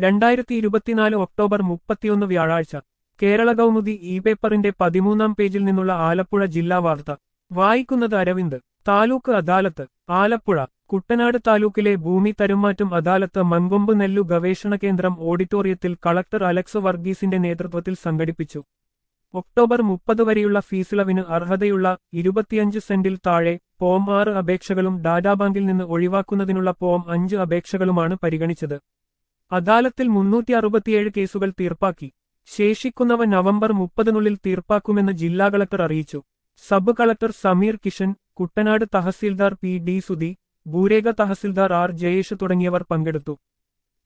രണ്ടായിരത്തി ഇരുപത്തിനാല് ഒക്ടോബർ മുപ്പത്തിയൊന്ന് വ്യാഴാഴ്ച കേരള കൗമുദി ഇ പേപ്പറിന്റെ പതിമൂന്നാം പേജിൽ നിന്നുള്ള ആലപ്പുഴ ജില്ലാ വാർത്ത വായിക്കുന്നത് അരവിന്ദ് താലൂക്ക് അദാലത്ത് ആലപ്പുഴ കുട്ടനാട് താലൂക്കിലെ ഭൂമി തരുമാറ്റം അദാലത്ത് മങ്കൊമ്പ് നെല്ലു ഗവേഷണ കേന്ദ്രം ഓഡിറ്റോറിയത്തിൽ കളക്ടർ അലക്സ് വർഗീസിന്റെ നേതൃത്വത്തിൽ സംഘടിപ്പിച്ചു ഒക്ടോബർ മുപ്പത് വരെയുള്ള ഫീസിളവിന് അർഹതയുള്ള ഇരുപത്തിയഞ്ച് സെന്റിൽ താഴെ പോം ആറ് അപേക്ഷകളും ഡാറ്റാബാങ്കിൽ നിന്ന് ഒഴിവാക്കുന്നതിനുള്ള പോം അഞ്ച് അപേക്ഷകളുമാണ് പരിഗണിച്ചത് അദാലത്തിൽ മുന്നൂറ്റി അറുപത്തിയേഴ് കേസുകൾ തീർപ്പാക്കി ശേഷിക്കുന്നവ നവംബർ മുപ്പതിനുള്ളിൽ തീർപ്പാക്കുമെന്ന് ജില്ലാ കളക്ടർ അറിയിച്ചു sub collector Sameer Kishan Kuttanad tahsildar P D Sudhi ഭൂരേഖ തഹസിൽദാർ ആർ ജയേഷ് തുടങ്ങിയവർ പങ്കെടുത്തു